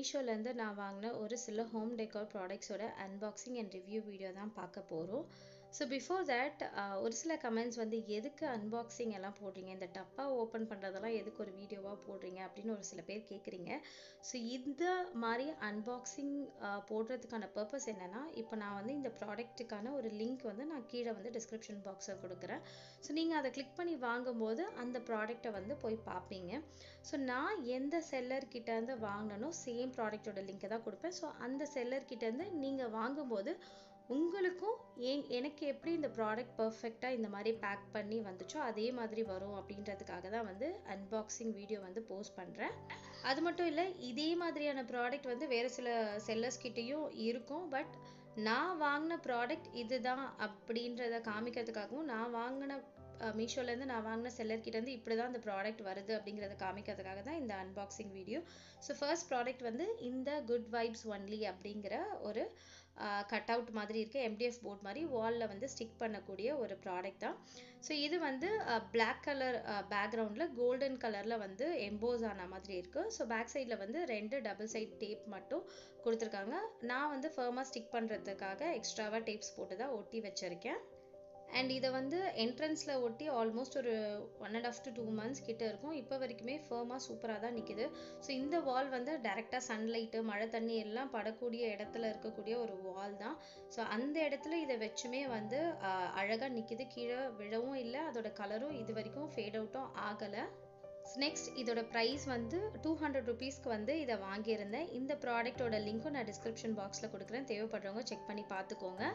மீஷோலேருந்து நான் வாங்கின ஒரு சில ஹோம் டெக்கார் ப்ராடக்ட்ஸோட அன்பாக்சிங் அண்ட் ரிவ்யூ வீடியோ தான் பார்க்க போகிறோம் ஸோ பிஃபோர் தட் ஒரு சில கமெண்ட்ஸ் வந்து எதுக்கு அன்பாக்சிங் எல்லாம் போடுறீங்க இந்த டப்பாக ஓப்பன் பண்ணுறதெல்லாம் எதுக்கு ஒரு வீடியோவாக போடுறீங்க அப்படின்னு ஒரு சில பேர் கேட்குறீங்க ஸோ இந்த மாதிரி அன்பாக்சிங் போடுறதுக்கான பர்பஸ் என்னென்னா இப்போ நான் வந்து இந்த ப்ராடக்ட்டுக்கான ஒரு லிங்க் வந்து நான் கீழே வந்து டிஸ்கிரிப்ஷன் பாக்ஸில் கொடுக்குறேன் ஸோ நீங்கள் அதை கிளிக் பண்ணி வாங்கும்போது அந்த ப்ராடக்ட்டை வந்து போய் பார்ப்பீங்க ஸோ நான் எந்த செல்லர் கிட்டேருந்து வாங்கினனோ சேம் ப்ராடக்ட்டோட லிங்கை தான் கொடுப்பேன் ஸோ அந்த செல்லர் கிட்டேருந்து நீங்கள் வாங்கும்போது உங்களுக்கும் ஏன் எனக்கு எப்படி இந்த ப்ராடக்ட் பர்ஃபெக்டாக இந்த மாதிரி பேக் பண்ணி வந்துச்சோ அதே மாதிரி வரும் அப்படின்றதுக்காக தான் வந்து அன்பாக்சிங் வீடியோ வந்து போஸ்ட் பண்ணுறேன் அது மட்டும் இல்லை இதே மாதிரியான ப்ராடக்ட் வந்து வேறு சில செல்லர்ஸ் கிட்டேயும் இருக்கும் பட் நான் வாங்கின ப்ராடக்ட் இதுதான் அப்படின்றத காமிக்கிறதுக்காகவும் நான் வாங்கின மீஷோலேருந்து நான் வாங்கின செல்லர்கிட்டேருந்து இப்படி தான் இந்த ப்ராடக்ட் வருது அப்படிங்கிறத காமிக்கிறதுக்காக தான் இந்த unboxing video so first product வந்து இந்த குட் வைப்ஸ் ஒன்லி அப்படிங்கிற ஒரு கட் அவுட் மாதிரி இருக்க எம்டிஎஃப் போர்ட் மாதிரி வாலில் வந்து ஸ்டிக் பண்ணக்கூடிய ஒரு ப்ராடக்ட் தான் ஸோ இது வந்து பிளாக் கலர் பேக்ரவுண்டில் கோல்டன் கலரில் வந்து எம்போஸ் ஆன மாதிரி இருக்குது ஸோ பேக் சைடில் வந்து ரெண்டு டபுள் சைட் டேப் மட்டும் கொடுத்துருக்காங்க நான் வந்து ஃபர்மாக ஸ்டிக் பண்ணுறதுக்காக எக்ஸ்ட்ராவாக டேப்ஸ் போட்டு தான் ஒட்டி வச்சுருக்கேன் அண்ட் இதை வந்து என்ட்ரன்ஸில் ஒட்டி ஆல்மோஸ்ட் ஒரு one and half to two months கிட்ட இருக்கும் இப்போ வரைக்குமே ஃபேமாக சூப்பராக தான் நிற்கிது ஸோ இந்த வால் வந்து டேரெக்டாக சன்லைட்டு மழை தண்ணி எல்லாம் படக்கூடிய இடத்துல இருக்கக்கூடிய ஒரு வால் தான் ஸோ அந்த இடத்துல இதை வச்சுமே வந்து அழகாக நிற்கிது கீழே விழவும் இல்லை அதோட கலரும் இது வரைக்கும் ஃபேட் அவுட்டும் ஆகலை நெக்ஸ்ட் இதோட ப்ரைஸ் வந்து டூ ஹண்ட்ரட் ருபீஸ்க்கு வந்து இதை வாங்கியிருந்தேன் இந்த ப்ராடக்ட்டோட லிங்க்கும் நான் டிஸ்கிரிப்ஷன் பாக்ஸில் கொடுக்குறேன் தேவைப்படுறவங்க செக் பண்ணி பார்த்துக்கோங்க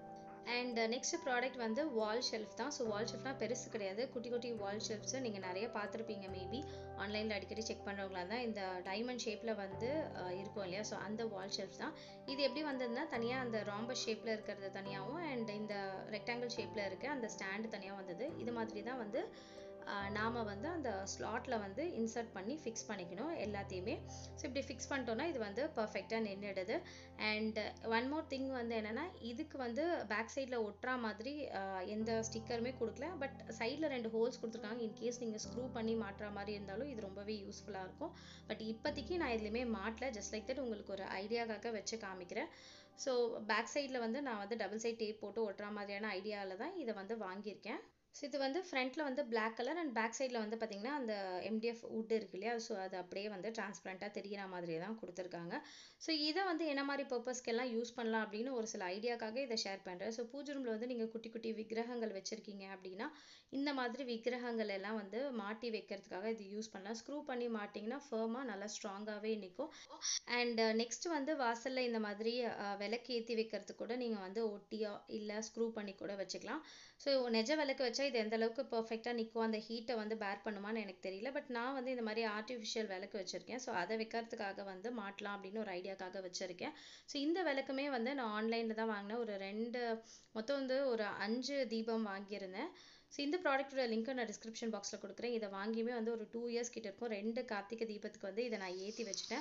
அண்ட் நெக்ஸ்ட் ப்ராடக்ட் வந்து வால் ஷெல்ஃப் தான் ஸோ வால் ஷெல்ஃப்னால் பெருசு கிடையாது குட்டி குட்டி வால் ஷெல்ஃப்ஸு நீங்கள் நிறைய பார்த்துருப்பீங்க மேபி ஆன்லைனில் அடிக்கடி செக் பண்ணுறவங்களா தான் இந்த டைமண்ட் ஷேப்பில் வந்து இருக்கும் இல்லையா ஸோ அந்த வால் ஷெல்ஃப் தான் இது எப்படி வந்ததுன்னா தனியாக அந்த ராம்பர் ஷேப்பில் இருக்கிறது தனியாகவும் அண்ட் இந்த ரெக்டாங்கிள் ஷேப்பில் இருக்க அந்த ஸ்டாண்டு தனியாக வந்தது இது மாதிரி தான் வந்து நாம் வந்து அந்த ஸ்லாட்டில் வந்து இன்சர்ட் பண்ணி ஃபிக்ஸ் பண்ணிக்கணும் எல்லாத்தையுமே ஸோ இப்படி ஃபிக்ஸ் பண்ணிட்டோன்னா இது வந்து பர்ஃபெக்டாக நின்றுடுது அண்ட் ஒன் மோர் திங் வந்து என்னென்னா இதுக்கு வந்து பேக் சைடில் ஒட்டுறா மாதிரி எந்த ஸ்டிக்கருமே கொடுக்கல பட் சைடில் ரெண்டு ஹோல்ஸ் கொடுத்துருக்காங்க இன்கேஸ் நீங்கள் ஸ்க்ரூ பண்ணி மாட்டுற மாதிரி இருந்தாலும் இது ரொம்பவே யூஸ்ஃபுல்லாக இருக்கும் பட் இப்போதைக்கு நான் இதுலேயுமே மாட்டல ஜஸ்ட் லைக் தட் உங்களுக்கு ஒரு ஐடியாக்காக வச்சு காமிக்கிறேன் ஸோ பேக் சைடில் வந்து நான் வந்து டபுள் சைட் டேப் போட்டு ஒட்டுற மாதிரியான ஐடியாவில் தான் இதை வந்து வாங்கியிருக்கேன் ஸோ இது வந்து ஃப்ரண்ட்டில் வந்து பிளாக் கலர் அண்ட் பேக் சைடில் வந்து பார்த்திங்கன்னா அந்த எம்டிஎஃப் வுட் இருக்கு இல்லையா ஸோ அது அப்படியே வந்து டிரான்ஸ்பரண்ட்டாக தெரிகிற மாதிரி தான் கொடுத்துருக்காங்க ஸோ இதை வந்து என்ன மாதிரி பர்பஸ்க்கெல்லாம் யூஸ் பண்ணலாம் அப்படின்னு ஒரு சில ஐடியாக்காக இதை ஷேர் பண்ணுறேன் ஸோ பூஜை ரூமில் வந்து நீங்கள் குட்டி குட்டி விக்கிரகங்கள் வச்சுருக்கீங்க அப்படின்னா இந்த மாதிரி விக்கிரகங்கள் எல்லாம் வந்து மாட்டி வைக்கிறதுக்காக இது யூஸ் பண்ணலாம் ஸ்க்ரூ பண்ணி மாட்டிங்கன்னா ஃபேமாக நல்லா ஸ்ட்ராங்காகவே நிற்கும் அண்ட் நெக்ஸ்ட் வந்து வாசலில் இந்த மாதிரி விளக்கு ஏற்றி வைக்கிறதுக்கு கூட நீங்கள் வந்து ஒட்டியா இல்லை ஸ்க்ரூ பண்ணி கூட வச்சுக்கலாம் ஸோ நெஜ விளக்கு வச்சா இது எந்த அளவுக்கு பர்ஃபெக்டாக நிற்கும் அந்த ஹீட்டை வந்து பேர் பண்ணுமான்னு எனக்கு தெரியல பட் நான் வந்து இந்த மாதிரி ஆர்டிஃபிஷியல் விளக்கு வச்சுருக்கேன் ஸோ அதை வைக்கிறதுக்காக வந்து மாட்டலாம் அப்படின்னு ஒரு ஐடியாக்காக வச்சுருக்கேன் ஸோ இந்த விளக்குமே வந்து நான் ஆன்லைனில் தான் வாங்கினேன் ஒரு ரெண்டு மொத்தம் வந்து ஒரு அஞ்சு தீபம் வாங்கியிருந்தேன் ஸோ இந்த ப்ராடக்ட்டோட லிங்க்கை நான் டிஸ்கிரிப்ஷன் பாக்ஸில் கொடுக்குறேன் இதை வாங்கியுமே வந்து ஒரு டூ இயர்ஸ் கிட்ட இருக்கும் ரெண்டு கார்த்திகை தீபத்துக்கு வந்து இதை நான் ஏற்றி வச்சுட்டேன்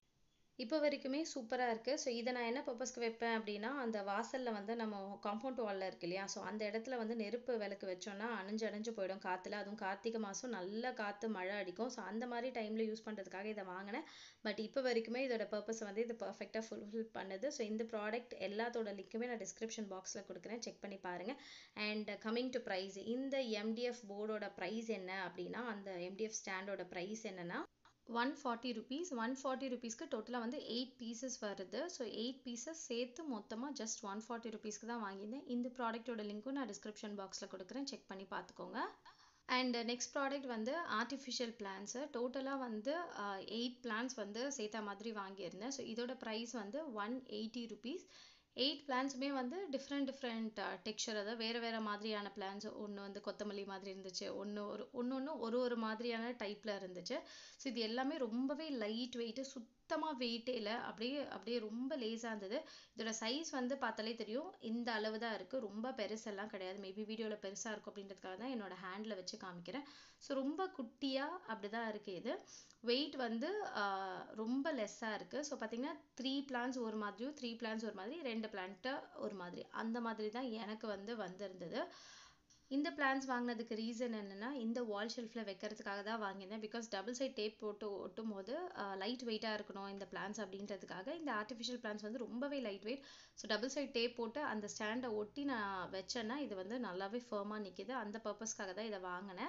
இப்போ வரைக்குமே சூப்பராக இருக்குது ஸோ இதை நான் என்ன பர்பஸ்க்கு வைப்பேன் அப்படின்னா அந்த வாசலில் வந்து நம்ம காம்பவுண்ட் வாலில் இருக்கு இல்லையா ஸோ அந்த இடத்துல வந்து நெருப்பு விளக்கு வச்சோன்னா அணைஞ்சு அணைஞ்சு போயிடும் காற்றுல அதுவும் கார்த்திகை மாதம் நல்ல காற்று மழை அடிக்கும் ஸோ அந்த மாதிரி டைமில் யூஸ் பண்ணுறதுக்காக இதை வாங்கினேன் பட் இப்போ வரைக்குமே இதோட பர்பஸ் வந்து இது பர்ஃபெக்டாக ஃபுல்ஃபில் பண்ணுது ஸோ இந்த ப்ராடக்ட் எல்லாத்தோட லிங்க்குமே நான் டிஸ்கிரிப்ஷன் பாக்ஸில் கொடுக்குறேன் செக் பண்ணி பாருங்கள் அண்ட் கம்மிங் டு ப்ரைஸ் இந்த எம்டிஎஃப் போர்டோட ப்ரைஸ் என்ன அப்படின்னா அந்த எம்டிஎஃப் ஸ்டாண்டோட ப்ரைஸ் என்னென்னா one forty rupees one forty ருபீஸ்க்கு டோட்டலாக வந்து எயிட் பீசஸ் வருது ஸோ எயிட் பீசஸ் சேர்த்து மொத்தமாக ஜஸ்ட் ஒன் ஃபார்ட்டி ருபீஸ்க்கு தான் வாங்கியிருந்தேன் இந்த ப்ராடக்ட்டோட லிங்க்கும் நான் டிஸ்கிரிப்ஷன் பாக்ஸில் கொடுக்குறேன் செக் பண்ணி பார்த்துக்கோங்க அண்ட் நெக்ஸ்ட் ப்ராடக்ட் வந்து ஆர்டிஃபிஷியல் பிளான்ஸு டோட்டலாக வந்து எயிட் பிளான்ஸ் வந்து சேர்த்த மாதிரி வாங்கியிருந்தேன் ஸோ இதோட ப்ரைஸ் வந்து ஒன் எயிட்டி ருபீஸ் எயிட் பிளான்ஸுமே வந்து டிஃப்ரெண்ட் டிஃப்ரெண்ட் டெக்ஸ்சர் அதாவது வேறு வேறு மாதிரியான பிளான்ஸ் ஒன்று வந்து கொத்தமல்லி மாதிரி இருந்துச்சு ஒன்று ஒரு ஒன்று ஒன்று ஒரு ஒரு மாதிரியான டைப்பில் இருந்துச்சு ஸோ இது எல்லாமே ரொம்பவே லைட் வெயிட்டு சுத் சுத்தமாக வெயிட்டே இல்லை அப்படியே அப்படியே ரொம்ப லேஸாக இருந்தது இதோட சைஸ் வந்து பார்த்தாலே தெரியும் இந்த அளவு தான் இருக்குது ரொம்ப பெருசெல்லாம் கிடையாது மேபி வீடியோவில் பெருசாக இருக்கும் அப்படின்றதுக்காக தான் என்னோட ஹேண்டில் வச்சு காமிக்கிறேன் ஸோ ரொம்ப குட்டியாக அப்படி தான் இருக்குது இது வெயிட் வந்து ரொம்ப லெஸ்ஸாக இருக்குது ஸோ பார்த்தீங்கன்னா த்ரீ பிளான்ஸ் ஒரு மாதிரியும் த்ரீ பிளான்ஸ் ஒரு மாதிரி ரெண்டு பிளான்ட்டு ஒரு மாதிரி அந்த மாதிரி தான் எனக்கு வந்து வந்திருந்தது இந்த பிளான்ஸ் வாங்கினதுக்கு ரீசன் என்னன்னா இந்த வால் ஷெல்ஃபில் வைக்கிறதுக்காக தான் வாங்கினேன் பிகாஸ் டபுள் சைட் டேப் போட்டு ஒட்டும் போது லைட் வெயிட்டாக இருக்கணும் இந்த பிளான்ஸ் அப்படின்றதுக்காக இந்த ஆர்டிஃபிஷியல் பிளான்ஸ் வந்து ரொம்பவே light weight so double side tape போட்டு அந்த ஸ்டாண்டை ஒட்டி நான் வச்சேன்னா இது வந்து நல்லாவே ஃபர்மாக நிற்கிது அந்த பர்பஸ்க்காக தான் இதை வாங்கினேன்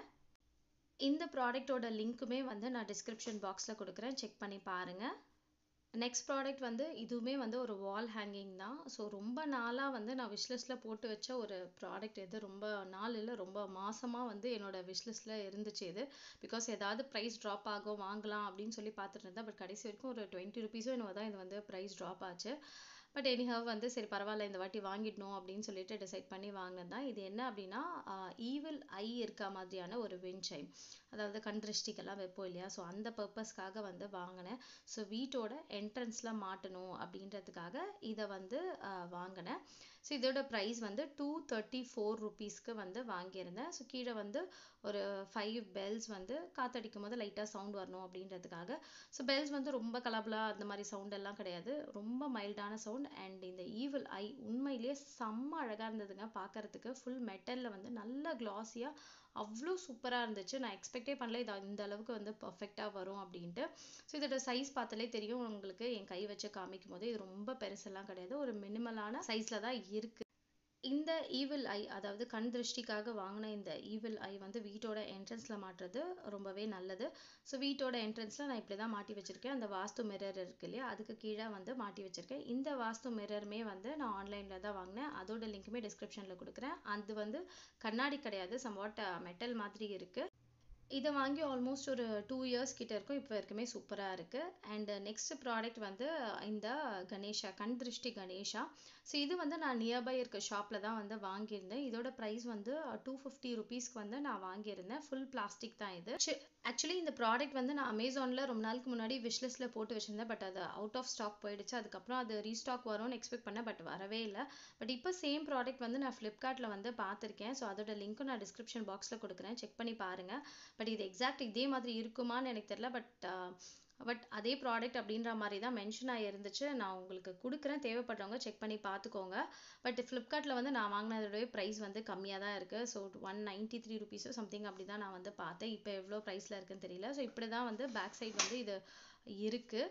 இந்த ப்ராடக்ட்டோட லிங்க்குமே வந்து நான் டிஸ்கிரிப்ஷன் பாக்ஸில் கொடுக்குறேன் செக் பண்ணி பாருங்கள் நெக்ஸ்ட் ப்ராடக்ட் வந்து இதுவுமே வந்து ஒரு வால் ஹேங்கிங் தான் ஸோ ரொம்ப நாளாக வந்து நான் விஷ்லிஸ்ட்டில் போட்டு வச்ச ஒரு ப்ராடக்ட் இது ரொம்ப நாள் இல்லை ரொம்ப மாசமாக வந்து என்னோட விஷ்லிஸ்ட்டில் இருந்துச்சு இது பிகாஸ் ஏதாவது ப்ரைஸ் ட்ராப் ஆகும் வாங்கலாம் அப்படின்னு சொல்லி பார்த்துட்டு இருந்தேன் பட் கடைசி வரைக்கும் ஒரு டுவெண்ட்டி ருபீஸோ என்னவோ தான் இது வந்து ப்ரைஸ் ட்ராப் ஆச்சு பட் எனிஹவ் வந்து சரி பரவாயில்ல இந்த வாட்டி வாங்கிடணும் அப்படின்னு சொல்லிட்டு டிசைட் பண்ணி வாங்கினது தான் இது என்ன அப்படின்னா ஈவில் ஐ இருக்க மாதிரியான ஒரு விண்ட் சைம் அதாவது கண் திருஷ்டிக்கெல்லாம் வைப்போம் இல்லையா ஸோ அந்த பர்பஸ்க்காக வந்து வாங்கினேன் ஸோ வீட்டோட என்ட்ரன்ஸில் மாட்டணும் அப்படின்றதுக்காக இதை வந்து வாங்கினேன் ஸோ இதோட ப்ரைஸ் வந்து டூ தேர்ட்டி ஃபோர் ருபீஸ்க்கு வந்து வாங்கியிருந்தேன் ஸோ கீழே வந்து ஒரு ஃபைவ் பெல்ஸ் வந்து காத்தடிக்கும் போது லைட்டாக சவுண்ட் வரணும் அப்படின்றதுக்காக ஸோ பெல்ஸ் வந்து ரொம்ப கலபலாக அந்த மாதிரி சவுண்ட் எல்லாம் கிடையாது ரொம்ப மைல்டான சவுண்ட் அண்ட் இந்த ஈவில் ஐ உண்மையிலேயே செம்ம அழகாக இருந்ததுங்க பார்க்கறதுக்கு ஃபுல் மெட்டலில் வந்து நல்ல கிளாஸியாக அவ்வளோ சூப்பராக இருந்துச்சு நான் எக்ஸ்பெக்டே பண்ணல இது இந்த அளவுக்கு வந்து பர்ஃபெக்டாக வரும் அப்படின்ட்டு ஸோ இதோட சைஸ் பார்த்தாலே தெரியும் உங்களுக்கு என் கை வச்சு காமிக்கும் போது இது ரொம்ப பெருசெல்லாம் கிடையாது ஒரு மினிமலான சைஸில் தான் இருக்கு இந்த ஈவில் ஐ அதாவது கண் திருஷ்டிக்காக வாங்கின இந்த ஈவில் ஐ வந்து வீட்டோட என்ட்ரன்ஸில் மாட்டுறது ரொம்பவே நல்லது ஸோ வீட்டோட என்ட்ரன்ஸில் நான் இப்படி தான் மாட்டி வச்சிருக்கேன் அந்த வாஸ்து மிரர் இருக்கு இல்லையா அதுக்கு கீழே வந்து மாட்டி வச்சிருக்கேன் இந்த வாஸ்து மிரருமே வந்து நான் ஆன்லைனில் தான் வாங்கினேன் அதோட லிங்க்குமே டிஸ்கிரிப்ஷனில் கொடுக்குறேன் அது வந்து கண்ணாடி கிடையாது சம்வாட் மெட்டல் மாதிரி இருக்குது இதை வாங்கி ஆல்மோஸ்ட் ஒரு டூ இயர்ஸ் கிட்ட இருக்கும் இப்போ வரைக்குமே சூப்பராக இருக்குது அண்ட் நெக்ஸ்ட் ப்ராடக்ட் வந்து இந்த கணேஷா கண் திருஷ்டி கணேஷா ஸோ இது வந்து நான் நியர்பை இருக்க ஷாப்பில் தான் வந்து வாங்கியிருந்தேன் இதோட ப்ரைஸ் வந்து டூ ஃபிஃப்டி ருபீஸ்க்கு வந்து நான் வாங்கியிருந்தேன் ஃபுல் பிளாஸ்டிக் தான் இது ஆக்சுவலி இந்த ப்ராடக்ட் வந்து நான் அமேசானில் ரொம்ப நாளுக்கு முன்னாடி விஷ்லிஸ்ட்டில் போட்டு வச்சுருந்தேன் பட் அது அவுட் ஆஃப் ஸ்டாக் போயிடுச்சு அதுக்கப்புறம் அது ரீஸ்டாக் வரும்னு எக்ஸ்பெக்ட் பண்ணேன் பட் வரவே இல்லை பட் இப்போ சேம் ப்ராடக்ட் வந்து நான் ஃப்ளிப்கார்ட்டில் வந்து பார்த்துருக்கேன் ஸோ அதோட லிங்க்கும் நான் டிஸ்கிரிப்ஷன் பாக்ஸில் கொடுக்குறேன் செக் பண்ணி பாருங்கள் பட் இது எக்ஸாக்ட் இதே மாதிரி இருக்குமான்னு எனக்கு தெரியல பட் பட் அதே ப்ராடக்ட் அப்படின்ற மாதிரி தான் மென்ஷன் ஆகிருந்துச்சு நான் உங்களுக்கு கொடுக்குறேன் தேவைப்படுறவங்க செக் பண்ணி பார்த்துக்கோங்க பட் ஃப்ளிப்கார்ட்டில் வந்து நான் வாங்கினதோடய ப்ரைஸ் வந்து கம்மியாக தான் இருக்குது ஸோ ஒன் நைன்ட்டி த்ரீ ருபீஸோ சம்திங் அப்படி தான் நான் வந்து பார்த்தேன் இப்போ எவ்வளோ ப்ரைஸில் இருக்குன்னு தெரியல ஸோ இப்படி தான் வந்து பேக் சைடு வந்து இது இருக்குது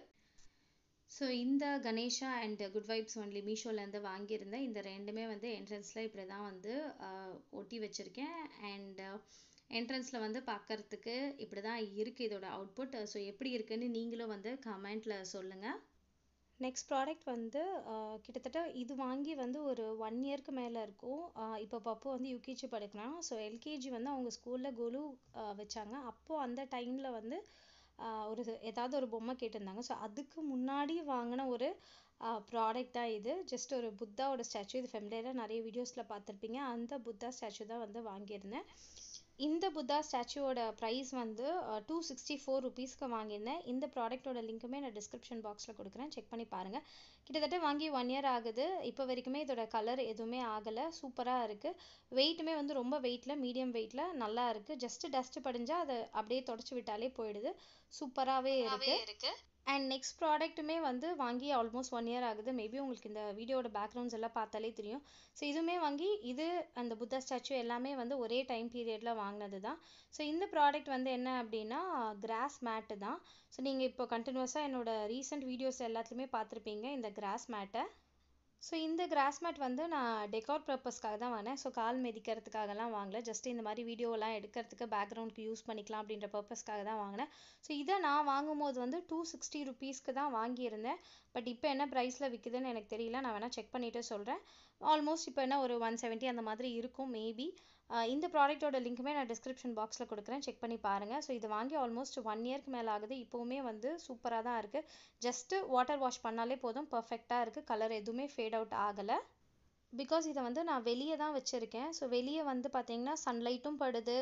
ஸோ இந்த Ganesha and good vibes only மீஷோலேருந்து வாங்கியிருந்தேன் இந்த ரெண்டுமே வந்து என்ட்ரன்ஸில் இப்படி தான் வந்து ஒட்டி வச்சுருக்கேன் அண்ட் என்ட்ரன்ஸில் வந்து பார்க்கறதுக்கு இப்படி தான் இருக்குது இதோட அவுட்புட் ஸோ எப்படி இருக்குன்னு நீங்களும் வந்து கமெண்ட்டில் சொல்லுங்கள் நெக்ஸ்ட் ப்ராடக்ட் வந்து கிட்டத்தட்ட இது வாங்கி வந்து ஒரு ஒன் இயர்க்கு மேலே இருக்கும் இப்போ பப்பு வந்து யூகேஜி படிக்கிறான் ஸோ எல்கேஜி வந்து அவங்க ஸ்கூலில் குலு வச்சாங்க அப்போது அந்த டைமில் வந்து ஒரு ஏதாவது ஒரு பொம்மை கேட்டிருந்தாங்க ஸோ அதுக்கு முன்னாடி வாங்கின ஒரு ப்ராடக்ட் தான் இது ஜஸ்ட் ஒரு புத்தாவோட ஸ்டாச்சு இது ஃபெமிலியராக நிறைய வீடியோஸில் பார்த்துருப்பீங்க அந்த புத்தா ஸ்டாச்சு தான் வந்து வாங்கியிருந்தேன் இந்த புத்தா ஸ்டாச்சுவோட ப்ரைஸ் வந்து டூ சிக்ஸ்டி ஃபோர் ருபீஸ்க்கு வாங்கியிருந்தேன் இந்த ப்ராடக்ட்டோட லிங்க்குமே நான் டிஸ்கிரிப்ஷன் பாக்ஸில் கொடுக்குறேன் செக் பண்ணி பாருங்கள் கிட்டத்தட்ட வாங்கி ஒன் இயர் ஆகுது இப்போ வரைக்குமே இதோட கலர் எதுவுமே ஆகலை சூப்பராக இருக்குது வெயிட்டுமே வந்து ரொம்ப வெயிட்டில் மீடியம் வெயிட்டில் நல்லா இருக்குது ஜஸ்ட் டஸ்ட் படிஞ்சால் அதை அப்படியே தொடச்சி விட்டாலே போயிடுது சூப்பராகவே இருக்குது அண்ட் நெக்ஸ்ட் ப்ராடக்ட்டுமே வந்து வாங்கி ஆல்மோஸ்ட் ஒன் இயர் ஆகுது மேபி உங்களுக்கு இந்த வீடியோட பேக்ரவுண்ட்ஸ் எல்லாம் பார்த்தாலே தெரியும் ஸோ இதுவுமே வாங்கி இது அந்த புத்தா ஸ்டாச்சு எல்லாமே வந்து ஒரே டைம் பீரியடில் வாங்கினது தான் ஸோ இந்த ப்ராடக்ட் வந்து என்ன அப்படின்னா கிராஸ் மேட்டு தான் ஸோ நீங்கள் இப்போ கண்டினியூஸாக என்னோட ரீசெண்ட் வீடியோஸ் எல்லாத்துலேயுமே பார்த்துருப்பீங்க இந்த கிராஸ் மேட்டை ஸோ இந்த கிராஸ் மேட் வந்து நான் டெக்கார் பர்பஸ்க்காக தான் வாங்கினேன் ஸோ கால் மிதிக்கிறதுக்காகலாம் வாங்கல ஜஸ்ட் இந்த மாதிரி வீடியோலாம் எடுக்கிறதுக்கு பேக்ரவுண்ட்க்கு யூஸ் பண்ணிக்கலாம் அப்படின்ற பர்பஸ்க்காக தான் வாங்கினேன் ஸோ இதை நான் வாங்கும்போது வந்து டூ சிக்ஸ்டி ருபீஸ்க்கு தான் வாங்கியிருந்தேன் பட் இப்போ என்ன ப்ரைஸில் விற்குதுன்னு எனக்கு தெரியல நான் வேணால் செக் பண்ணிவிட்டு சொல்கிறேன் ஆல்மோஸ்ட் இப்போ என்ன ஒரு ஒன் செவன்ட்டி அந்த மாதிரி இருக்கும் மேபி இந்த ப்ராடக்ட்டோட லிங்க்குமே நான் டிஸ்கிரிப்ஷன் பாக்ஸில் கொடுக்குறேன் செக் பண்ணி பாருங்கள் ஸோ இது வாங்கி ஆல்மோஸ்ட் ஒன் இயர்க்கு மேலே ஆகுது இப்போவுமே வந்து சூப்பராக தான் இருக்குது ஜஸ்ட்டு வாட்டர் வாஷ் பண்ணாலே போதும் பர்ஃபெக்டாக இருக்குது கலர் எதுவுமே ஃபேட் அவுட் ஆகலை பிகாஸ் இதை வந்து நான் வெளியே தான் வச்சுருக்கேன் ஸோ வெளியே வந்து பார்த்தீங்கன்னா சன்லைட்டும் படுது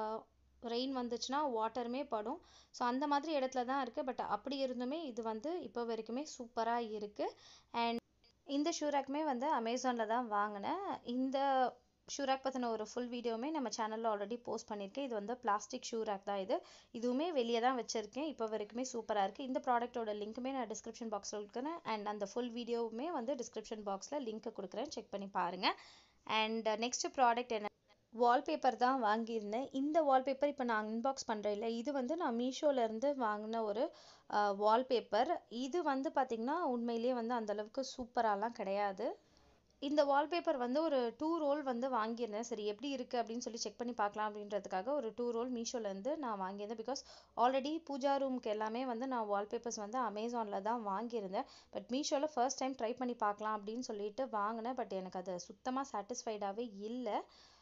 ரெயின் வந்துச்சுன்னா வாட்டருமே படும் ஸோ அந்த மாதிரி இடத்துல தான் இருக்குது பட் அப்படி இருந்துமே இது வந்து இப்போ வரைக்குமே சூப்பராக இருக்குது அண்ட் இந்த ஷூராக்குமே வந்து அமேசானில் தான் வாங்கினேன் இந்த ஷூராக் பற்றின ஒரு ஃபுல் வீடியோவுமே நம்ம சேனலில் ஆல்ரெடி போஸ்ட் பண்ணியிருக்கேன் இது வந்து பிளாஸ்டிக் ஷூராக் தான் இது இதுவுமே வெளியே தான் வச்சுருக்கேன் இப்போ வரைக்குமே சூப்பராக இருக்குது இந்த ப்ராடக்ட்டோட லிங்க்குமே நான் டிஸ்கிரிப்ஷன் பாக்ஸில் கொடுக்குறேன் அண்ட் அந்த ஃபுல் வீடியோவுமே வந்து டிஸ்கிரிப்ஷன் பாக்ஸில் லிங்க் கொடுக்குறேன் செக் பண்ணி பாருங்கள் அண்ட் நெக்ஸ்ட் ப்ராடக்ட் என்ன வால்பேப்பர் தான் வாங்கியிருந்தேன் இந்த வால்பேப்பர் இப்போ நான் அன்பாக்ஸ் பண்ணுறேன் இல்லை இது வந்து நான் மீஷோல இருந்து வாங்கின ஒரு வால்பேப்பர் இது வந்து பார்த்திங்கன்னா உண்மையிலேயே வந்து அந்த அளவுக்கு சூப்பராலாம் கிடையாது இந்த வால்பேப்பர் வந்து ஒரு டூ ரோல் வந்து வாங்கியிருந்தேன் சரி எப்படி இருக்குது அப்படின்னு சொல்லி செக் பண்ணி பார்க்கலாம் அப்படின்றதுக்காக ஒரு டூ ரோல் மீஷோலேருந்து நான் வாங்கியிருந்தேன் பிகாஸ் ஆல்ரெடி பூஜா ரூம்க்கு எல்லாமே வந்து நான் வால்பேப்பர்ஸ் வந்து அமேசானில் தான் வாங்கியிருந்தேன் பட் மீஷோவில் ஃபர்ஸ்ட் டைம் ட்ரை பண்ணி பார்க்கலாம் அப்படின்னு சொல்லிட்டு வாங்கினேன் பட் எனக்கு அது சுத்தமாக சாட்டிஸ்ஃபைடாகவே இல்லை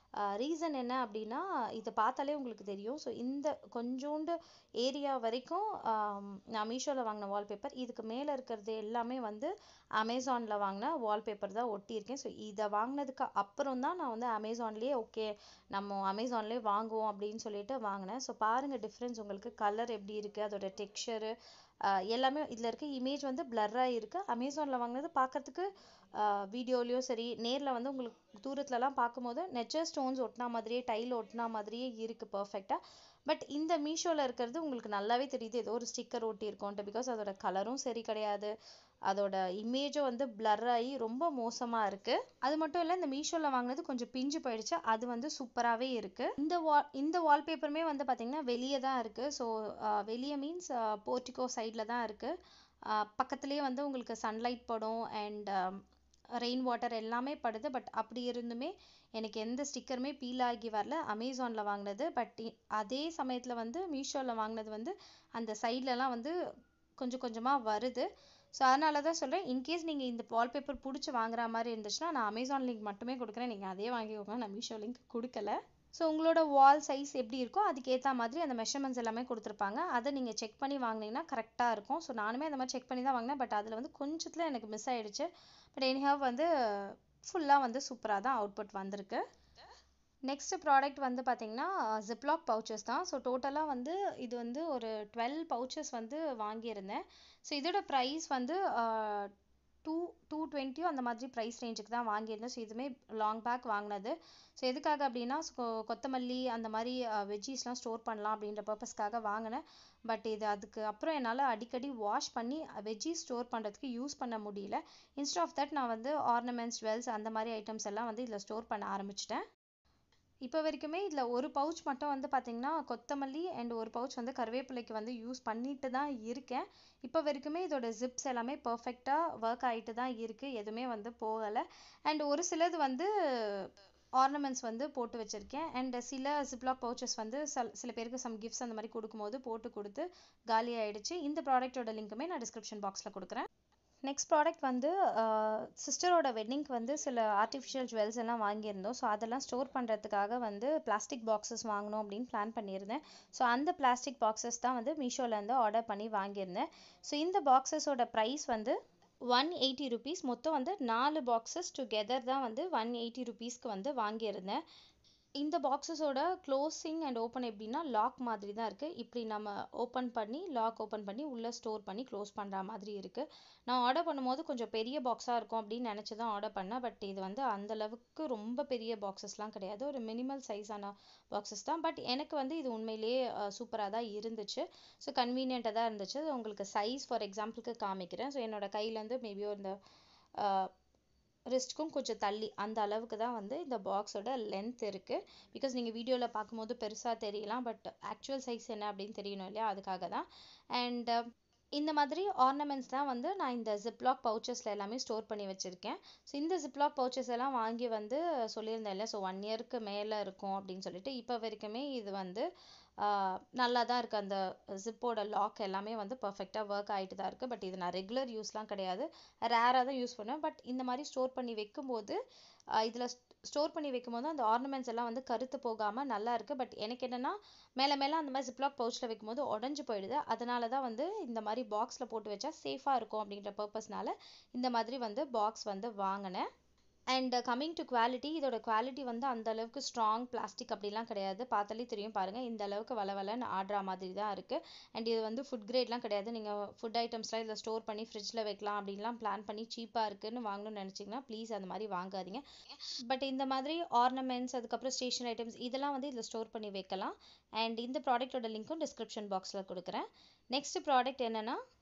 ரீசன் என்ன அப்படின்னா இதை பார்த்தாலே உங்களுக்கு தெரியும் ஸோ இந்த கொஞ்சோண்டு ஏரியா வரைக்கும் நான் மீஷோவில் வாங்கின வால்பேப்பர் இதுக்கு மேலே இருக்கிறது எல்லாமே வந்து அமேசானில் வாங்கின வால்பேப்பர் தான் ஒட்டியிருக்கேன் ஸோ இதை வாங்கினதுக்கு அப்புறம் தான் நான் வந்து அமேசான்லேயே ஓகே நம்ம அமேசான்லேயே வாங்குவோம் அப்படின்னு சொல்லிட்டு வாங்கினேன் ஸோ பாருங்கள் டிஃப்ரென்ஸ் உங்களுக்கு கலர் எப்படி இருக்குது அதோட டெக்ஸ்சரு எல்லாமே இதில் இருக்க இமேஜ் வந்து பிளர்ராக இருக்குது அமேசானில் வாங்கினது பார்க்கறதுக்கு வீடியோலேயும் சரி நேரில் வந்து உங்களுக்கு தூரத்துலலாம் பார்க்கும்போது நெச்சர் ஸ்டோன்ஸ் ஒட்டினா மாதிரியே டைல் ஒட்டினா மாதிரியே இருக்குது பர்ஃபெக்டாக பட் இந்த மீஷோவில் இருக்கிறது உங்களுக்கு நல்லாவே தெரியுது ஏதோ ஒரு ஸ்டிக்கர் ஒட்டி இருக்கோன்ட்டு பிகாஸ் அதோட கலரும் சரி கிடையாது அதோட இமேஜும் வந்து பிளர் ஆகி ரொம்ப மோசமாக இருக்குது அது மட்டும் இல்லை இந்த மீஷோவில் வாங்கினது கொஞ்சம் பிஞ்சு போயிடுச்சு அது வந்து சூப்பராகவே இருக்குது இந்த வா இந்த வால்பேப்பருமே வந்து பார்த்திங்கன்னா வெளியே தான் இருக்குது ஸோ வெளியே மீன்ஸ் போர்ட்டிகோ சைடில் தான் இருக்குது பக்கத்துலேயே வந்து உங்களுக்கு சன்லைட் படும் அண்ட் ரெயின் வாட்டர் எல்லாமே படுது பட் அப்படி இருந்துமே எனக்கு எந்த ஸ்டிக்கருமே பீல் ஆகி வரல அமேசானில் வாங்கினது பட் அதே சமயத்தில் வந்து மீஷோவில் வாங்கினது வந்து அந்த சைட்லலாம் வந்து கொஞ்சம் கொஞ்சமாக வருது ஸோ அதனால தான் சொல்கிறேன் இன்கேஸ் நீங்கள் இந்த வால்பேப்பர் பிடிச்சி வாங்குற மாதிரி இருந்துச்சுன்னா நான் அமேசான் லிங்க் மட்டுமே கொடுக்குறேன் நீங்கள் அதே வாங்கிக்கோங்க நான் மீஷோ லிங்க் கொடுக்கல ஸோ உங்களோட வால் சைஸ் எப்படி இருக்கோ அதுக்கேற்ற மாதிரி அந்த மெஷர்மெண்ட்ஸ் எல்லாமே கொடுத்துருப்பாங்க அதை நீங்கள் செக் பண்ணி வாங்கினீங்கன்னா கரெக்டாக இருக்கும் ஸோ நானுமே அந்த மாதிரி செக் பண்ணி தான் வாங்கினேன் பட் அதில் வந்து கொஞ்சத்தில் எனக்கு மிஸ் ஆகிடுச்சு பட் எனிஹாவ் வந்து ஃபுல்லாக வந்து சூப்பராக தான் அவுட்புட் வந்திருக்கு நெக்ஸ்ட் ப்ராடக்ட் வந்து பார்த்தீங்கன்னா ஜிப்லாக் பவுச்சஸ் தான் ஸோ டோட்டலாக வந்து இது வந்து ஒரு டுவெல் பவுச்சஸ் வந்து வாங்கியிருந்தேன் ஸோ இதோட ப்ரைஸ் வந்து டூ டூ டுவெண்ட்டியோ அந்த மாதிரி ப்ரைஸ் ரேஞ்சுக்கு தான் வாங்கியிருந்தேன் ஸோ இதுவுமே லாங் பேக் வாங்கினது ஸோ எதுக்காக அப்படின்னா கொத்தமல்லி அந்த மாதிரி வெஜ்ஜீஸ்லாம் ஸ்டோர் பண்ணலாம் அப்படின்ற பர்பஸ்க்காக வாங்கினேன் பட் இது அதுக்கு அப்புறம் என்னால் அடிக்கடி வாஷ் பண்ணி வெஜ்ஜீஸ் ஸ்டோர் பண்ணுறதுக்கு யூஸ் பண்ண முடியல இன்ஸ்ட் ஆஃப் தட் நான் வந்து ஆர்னமெண்ட்ஸ் ஜுவல்ஸ் அந்த மாதிரி ஐட்டம்ஸ் எல்லாம் வந்து இதில் ஸ்டோர் பண்ண ஆரம்பிச்சிட்டேன் இப்போ வரைக்குமே இதில் ஒரு பவுச் மட்டும் வந்து பார்த்திங்கன்னா கொத்தமல்லி அண்ட் ஒரு பவுச் வந்து கருவேப்பிலைக்கு வந்து யூஸ் பண்ணிட்டு தான் இருக்கேன் இப்போ வரைக்குமே இதோட ஜிப்ஸ் எல்லாமே பர்ஃபெக்டாக ஒர்க் ஆகிட்டு தான் இருக்குது எதுவுமே வந்து போகலை அண்ட் ஒரு சிலது வந்து ஆர்னமெண்ட்ஸ் வந்து போட்டு வச்சுருக்கேன் அண்ட் சில ஜிப்லாக் பவுச்சஸ் வந்து சில பேருக்கு சம் கிஃப்ட்ஸ் அந்த மாதிரி கொடுக்கும்போது போட்டு கொடுத்து காலி ஆயிடுச்சு இந்த ப்ராடக்ட்டோட லிங்க்குமே நான் டிஸ்கிரிப்ஷன் பாக்ஸில் கொடுக்குறேன் நெக்ஸ்ட் ப்ராடக்ட் வந்து சிஸ்டரோட வெட்டிங்க்கு வந்து சில ஆர்டிஃபிஷியல் ஜுவல்ஸ் எல்லாம் வாங்கியிருந்தோம் ஸோ அதெல்லாம் ஸ்டோர் பண்ணுறதுக்காக வந்து பிளாஸ்டிக் பாக்ஸஸ் வாங்கணும் அப்படின்னு பிளான் பண்ணியிருந்தேன் ஸோ அந்த பிளாஸ்டிக் பாக்ஸஸ் தான் வந்து மீஷோலேருந்து ஆர்டர் பண்ணி வாங்கியிருந்தேன் ஸோ இந்த பாக்ஸஸோட ப்ரைஸ் வந்து ஒன் எயிட்டி ருபீஸ் மொத்தம் வந்து நாலு பாக்ஸஸ் டுகெதர் தான் வந்து ஒன் எயிட்டி ருபீஸ்க்கு வந்து வாங்கியிருந்தேன் இந்த பாக்ஸஸோட க்ளோசிங் அண்ட் ஓப்பன் எப்படின்னா லாக் மாதிரி தான் இருக்குது இப்படி நம்ம ஓப்பன் பண்ணி லாக் ஓப்பன் பண்ணி உள்ளே ஸ்டோர் பண்ணி க்ளோஸ் பண்ணுற மாதிரி இருக்குது நான் ஆர்டர் பண்ணும்போது கொஞ்சம் பெரிய பாக்ஸாக இருக்கும் அப்படின்னு நினச்சி தான் ஆர்டர் பண்ணேன் பட் இது வந்து அந்தளவுக்கு ரொம்ப பெரிய பாக்ஸஸ்லாம் கிடையாது ஒரு மினிமல் சைஸான பாக்ஸஸ் தான் பட் எனக்கு வந்து இது உண்மையிலேயே சூப்பராக தான் இருந்துச்சு ஸோ கன்வீனியண்ட்டாக தான் இருந்துச்சு உங்களுக்கு சைஸ் ஃபார் எக்ஸாம்பிளுக்கு காமிக்கிறேன் ஸோ என்னோட கையிலேருந்து மேபி இந்த ரிஸ்ட்க்கும் கொஞ்சம் தள்ளி அந்த அளவுக்கு தான் வந்து இந்த பாக்ஸோட லென்த் இருக்குது பிகாஸ் நீங்கள் வீடியோவில் பார்க்கும்போது பெருசாக தெரியலாம் பட் ஆக்சுவல் சைஸ் என்ன அப்படின்னு தெரியணும் இல்லையா அதுக்காக தான் அண்ட் இந்த மாதிரி ஆர்னமெண்ட்ஸ் தான் வந்து நான் இந்த ஜிப்லாக் பவுச்சஸில் எல்லாமே ஸ்டோர் பண்ணி வச்சுருக்கேன் ஸோ இந்த ஜிப்லாக் பவுச்சஸ் எல்லாம் வாங்கி வந்து சொல்லியிருந்தேன் இல்லை ஸோ ஒன் இயருக்கு மேலே இருக்கும் அப்படின்னு சொல்லிட்டு இப்போ வரைக்குமே இது வந்து நல்லா தான் இருக்குது அந்த ஜிப்போட லாக் எல்லாமே வந்து பர்ஃபெக்டாக ஒர்க் ஆகிட்டு தான் இருக்குது பட் இது நான் ரெகுலர் யூஸ்லாம் கிடையாது ரேராக தான் யூஸ் பண்ணுவேன் பட் இந்த மாதிரி ஸ்டோர் பண்ணி வைக்கும்போது இதில் ஸ்டோர் பண்ணி வைக்கும்போது அந்த ஆர்னமெண்ட்ஸ் எல்லாம் வந்து கருத்து போகாமல் நல்லா இருக்குது பட் எனக்கு என்னென்னா மேலே மேலே அந்த மாதிரி ஜிப்லாக் பவுச்சில் வைக்கும்போது உடஞ்சி போயிடுது அதனால தான் வந்து இந்த மாதிரி பாக்ஸில் போட்டு வச்சா சேஃபாக இருக்கும் அப்படின்ற பர்பஸ்னால இந்த மாதிரி வந்து பாக்ஸ் வந்து வாங்கினேன் அண்ட் கம்மிங் டு குவாலிட்டி இதோட குவாலிட்டி வந்து அந்த அளவுக்கு ஸ்ட்ராங் பிளாஸ்டிக் அப்படிலாம் கிடையாது பார்த்தாலே தெரியும் பாருங்கள் இந்த அளவுக்கு வள வளன்னு ஆடுற மாதிரி தான் இருக்குது அண்ட் இது வந்து ஃபுட் கிரேட்லாம் கிடையாது நீங்கள் ஃபுட் ஐட்டம்ஸ்லாம் இதில் ஸ்டோர் பண்ணி ஃப்ரிட்ஜில் வைக்கலாம் அப்படின்லாம் பிளான் பண்ணி சீப்பாக இருக்குன்னு வாங்கணும்னு நினச்சிங்கன்னா ப்ளீஸ் அந்த மாதிரி வாங்காதீங்க பட் இந்த மாதிரி ஆர்னமெண்ட்ஸ் அதுக்கப்புறம் ஸ்டேஷன் ஐட்டம்ஸ் இதெல்லாம் வந்து இதில் ஸ்டோர் பண்ணி வைக்கலாம் அண்ட் இந்த ப்ராடக்ட்டோட லிங்க்கும் டிஸ்கிரிப்ஷன் பாக்ஸில் கொடுக்குறேன் நெக்ஸ்ட் ப்ராடக்ட் என்னென்னா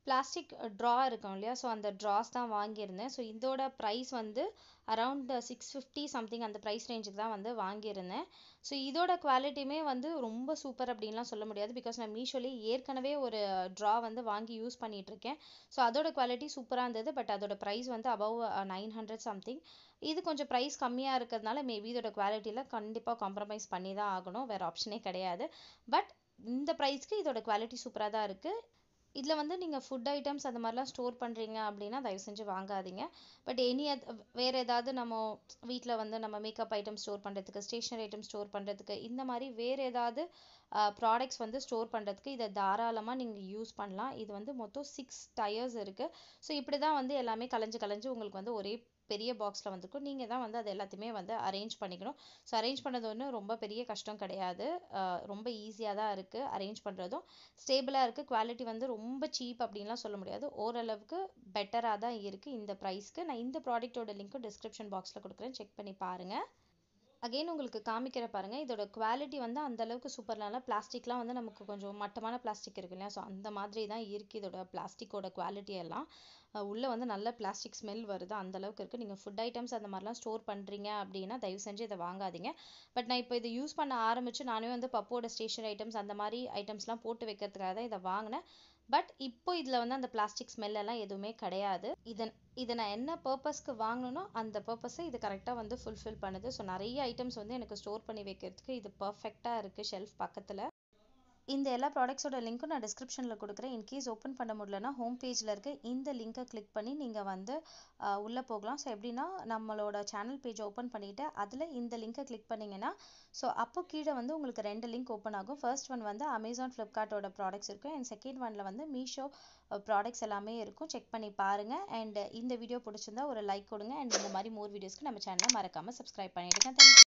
பிளாஸ்டிக் ட்ரா இருக்கும் இல்லையா ஸோ அந்த ட்ராஸ் தான் வாங்கியிருந்தேன் ஸோ இதோட ப்ரைஸ் வந்து அரவுண்ட் சிக்ஸ் ஃபிஃப்டி சம்திங் அந்த ப்ரைஸ் ரேஞ்சுக்கு தான் வந்து வாங்கியிருந்தேன் ஸோ இதோட குவாலிட்டியுமே வந்து ரொம்ப சூப்பர் அப்படின்லாம் சொல்ல முடியாது பிகாஸ் நான் மீஷோலேயே ஏற்கனவே ஒரு ட்ரா வந்து வாங்கி யூஸ் பண்ணிட்டு இருக்கேன் ஸோ அதோட குவாலிட்டி சூப்பராக இருந்தது பட் அதோட ப்ரைஸ் வந்து அபவ் நைன் ஹண்ட்ரட் சம்திங் இது கொஞ்சம் ப்ரைஸ் கம்மியாக இருக்கிறதுனால மேபி இதோட குவாலிட்டியில் கண்டிப்பாக காம்ப்ரமைஸ் பண்ணி தான் ஆகணும் வேறு ஆப்ஷனே கிடையாது பட் இந்த ப்ரைஸ்க்கு இதோட குவாலிட்டி சூப்பராக தான் இருக்குது இதில் வந்து நீங்கள் ஃபுட் ஐட்டம்ஸ் அந்த மாதிரிலாம் ஸ்டோர் பண்ணுறீங்க அப்படின்னா தயவு செஞ்சு வாங்காதீங்க பட் எனி வேறு ஏதாவது நம்ம வீட்டில் வந்து நம்ம மேக்கப் ஐட்டம் ஸ்டோர் பண்ணுறதுக்கு ஸ்டேஷ்னரி ஐட்டம் ஸ்டோர் பண்ணுறதுக்கு இந்த மாதிரி வேறு ஏதாவது ப்ராடக்ட்ஸ் வந்து ஸ்டோர் பண்ணுறதுக்கு இதை தாராளமாக நீங்கள் யூஸ் பண்ணலாம் இது வந்து மொத்தம் சிக்ஸ் டயர்ஸ் இருக்குது ஸோ இப்படி தான் வந்து எல்லாமே கலைஞ்சு கலைஞ்சு உங்களுக்கு வந்து ஒரே பெரிய பாக்ஸில் வந்துருக்கும் நீங்கள் தான் வந்து அது எல்லாத்தையுமே வந்து அரேஞ்ச் பண்ணிக்கணும் ஸோ அரேஞ்ச் பண்ணது ஒன்றும் ரொம்ப பெரிய கஷ்டம் கிடையாது ரொம்ப ஈஸியாக தான் இருக்குது அரேஞ்ச் பண்ணுறதும் ஸ்டேபிளாக இருக்குது குவாலிட்டி வந்து ரொம்ப சீப் அப்படின்லாம் சொல்ல முடியாது ஓரளவுக்கு பெட்டராக தான் இருக்குது இந்த ப்ரைஸ்க்கு நான் இந்த ப்ராடக்ட்டோட லிங்க்கும் டிஸ்கிரிப்ஷன் பாக்ஸில் கொடுக்குறேன் செக் பண்ணி பாருங்கள் அகெயின் உங்களுக்கு காமிக்கிற பாருங்க இதோட குவாலிட்டி வந்து அந்த அளவுக்கு சூப்பர்னால பிளாஸ்டிக்லாம் வந்து நமக்கு கொஞ்சம் மட்டமான பிளாஸ்டிக் இருக்கு இல்லையா ஸோ அந்த மாதிரி தான் இருக்கு இதோட பிளாஸ்டிக்கோட குவாலிட்டி எல்லாம் உள்ளே வந்து நல்ல பிளாஸ்டிக் ஸ்மெல் வருது அந்த அளவுக்கு இருக்குது நீங்கள் ஃபுட் ஐட்டம்ஸ் அந்த மாதிரிலாம் ஸ்டோர் பண்ணுறீங்க அப்படின்னா தயவு செஞ்சு இதை வாங்காதீங்க பட் நான் இப்போ இதை யூஸ் பண்ண ஆரம்பிச்சு நானே வந்து பப்போட ஸ்டேஷனரி ஐட்டம்ஸ் அந்த மாதிரி ஐட்டம்ஸ்லாம் போட்டு வைக்கிறதுக்காக தான் இதை வாங்கினேன் பட் இப்போ இதில் வந்து அந்த பிளாஸ்டிக் ஸ்மெல் எல்லாம் எதுவுமே கிடையாது இதன் இதை நான் என்ன பர்பஸ்க்கு வாங்கினோ அந்த பர்பஸை இது கரெக்டாக வந்து ஃபுல்ஃபில் பண்ணுது ஸோ நிறைய ஐட்டம்ஸ் வந்து எனக்கு ஸ்டோர் பண்ணி வைக்கிறதுக்கு இது பர்ஃபெக்டாக இருக்குது ஷெல்ஃப் பக்கத்தில் இந்த எல்லா ப்ராடக்ட்ஸோட லிங்க்கும் நான் டிஸ்கிரிப்ஷனில் கொடுக்குறேன் இன்கேஸ் ஓப்பன் பண்ண முடியலன்னா ஹோம் பேஜில் இருக்க இந்த லிங்கை கிளிக் பண்ணி நீங்கள் வந்து உள்ளே போகலாம் ஸோ எப்படின்னா நம்மளோட சேனல் பேஜ் ஓப்பன் பண்ணிவிட்டு அதில் இந்த லிங்கை கிளிக் பண்ணிங்கன்னா ஸோ அப்போ கீழே வந்து உங்களுக்கு ரெண்டு லிங்க் ஓப்பன் ஆகும் ஃபர்ஸ்ட் ஒன் வந்து அமேசான் ஃப்ளிப்கார்ட்டோட ப்ராடக்ட்ஸ் இருக்கும் அண்ட் செகண்ட் ஒனில் வந்து மீஷோ ப்ராடக்ட்ஸ் எல்லாமே இருக்கும் செக் பண்ணி பாருங்கள் அண்ட் இந்த வீடியோ பிடிச்சிருந்தா ஒரு லைக் கொடுங்க அண்ட் இந்த மாதிரி மோர் வீடியோஸ்க்கு நம்ம சேனலை மறக்காமல் சப்ஸ்கிரைப் பண்ணிவிடுங்க தேங்க்யூ